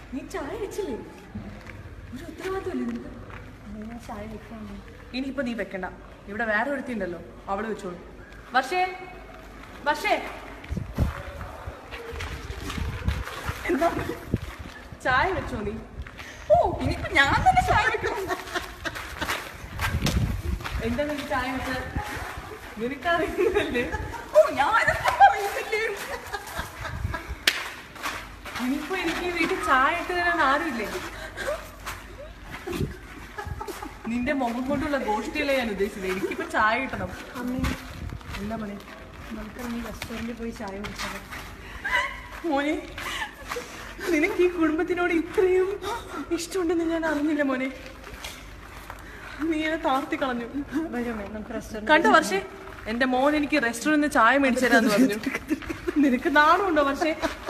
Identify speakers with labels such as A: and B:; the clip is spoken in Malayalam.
A: നീ ചായ വെച്ചില്ലേ ഒരു ഉത്തരവാദിത്തമില്ലേ നിനക്ക്
B: ഞാൻ ചായ വെക്കാൻ
A: ഇനിയിപ്പോ നീ വെക്കണ്ട ഇവിടെ വേറെ ഒരുത്തി ഉണ്ടല്ലോ അവള് വെച്ചോളൂ വർഷേ വർഷേ എന്താ ചായ വെച്ചോ നീ ഓ ഇനിയിപ്പോ ഞാൻ തന്നെ ചായ വെക്കണം എന്താ നിനക്ക് ചായ വെച്ച നിനക്കറിയില്ലേ ഓ ഞാൻ പറയുന്നില്ലേ ഇനിയിപ്പോ എനിക്ക് ഈ വീട്ടിൽ ചായ ഇട്ട് തരാൻ ആരുമില്ലേ നിന്റെ മുഖം കൊണ്ടുള്ള ഗോഷ്ടിയല്ലേ ഞാൻ ഉദ്ദേശിച്ചത് എനിക്കിപ്പോ ചായ കിട്ടണം
B: അമ്മേ
A: എന്താ മണി
B: നമുക്ക് നീ റെസ്റ്റോറൻറ്റിൽ പോയി ചായ കുടിച്ചാലോ
A: മോനെ നിനക്ക് ഈ കുടുംബത്തിനോട് ഇത്രയും ഇഷ്ടമുണ്ടെന്ന് ഞാൻ അറിഞ്ഞില്ല മോനെ നീ എന്നെ താർത്തി കളഞ്ഞു
B: വരുമേ നമുക്ക് റെസ്റ്റോറൻറ്റ്
A: കണ്ട വർഷേ എന്റെ മോൻ എനിക്ക് റെസ്റ്റോറന്റിൽ ചായ മേടിച്ചു തരാന്ന് പറഞ്ഞു നിനക്ക് നാണമുണ്ടോ വർഷേ